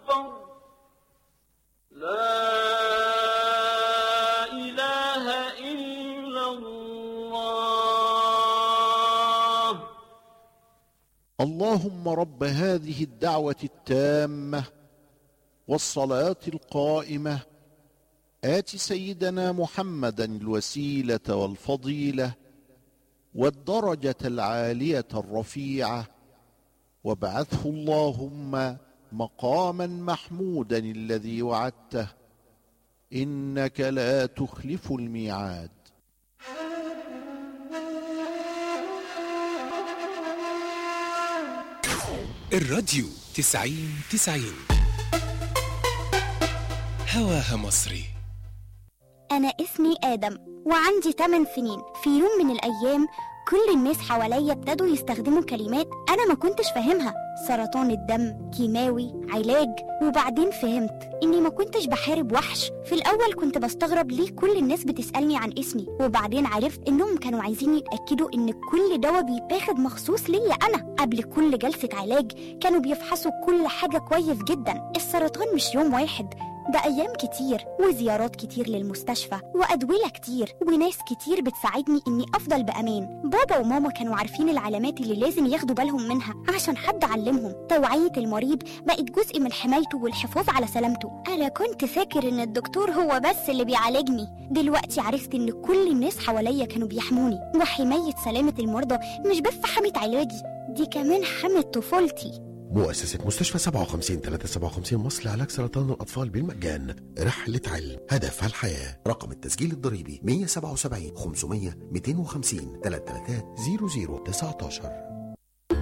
أكبر لا إله إلا الله اللهم رب هذه الدعوه التامه والصلاه القائمه ات سيدنا محمدا الوسيله والفضيله والدرجه العاليه الرفيعه وابعثه اللهم مقاما محمودا الذي وعدته انك لا تخلف الميعاد الراديو تسعين تسعين هواها مصري أنا اسمي آدم وعندي 8 سنين في يوم من الأيام كل الناس حواليا ابتدوا يستخدموا كلمات أنا ما كنتش فاهمها سرطان الدم كيماوي علاج وبعدين فهمت إني ما كنتش بحارب وحش في الأول كنت بستغرب ليه كل الناس بتسألني عن اسمي وبعدين عرفت إنهم كانوا عايزين يتأكدوا إن كل دواء بيتاخد مخصوص ليا أنا قبل كل جلسة علاج كانوا بيفحصوا كل حاجة كويس جدا السرطان مش يوم واحد ده أيام كتير وزيارات كتير للمستشفى وأدوية كتير وناس كتير بتساعدني إني أفضل بأمان بابا وماما كانوا عارفين العلامات اللي لازم ياخدوا بالهم منها عشان حد علمهم توعية المريض بقت جزء من حمايته والحفاظ على سلامته أنا كنت فاكر إن الدكتور هو بس اللي بيعالجني دلوقتي عرفت إن كل الناس حواليا كانوا بيحموني وحماية سلامة المرضى مش بس حماية علاجي دي كمان حماية طفولتي مؤسسة مستشفى 57 357 مصر لعلاج سرطان الأطفال بالمجان رحلة علم هدفها الحياة رقم التسجيل الضريبي 177 500 250 333 00 19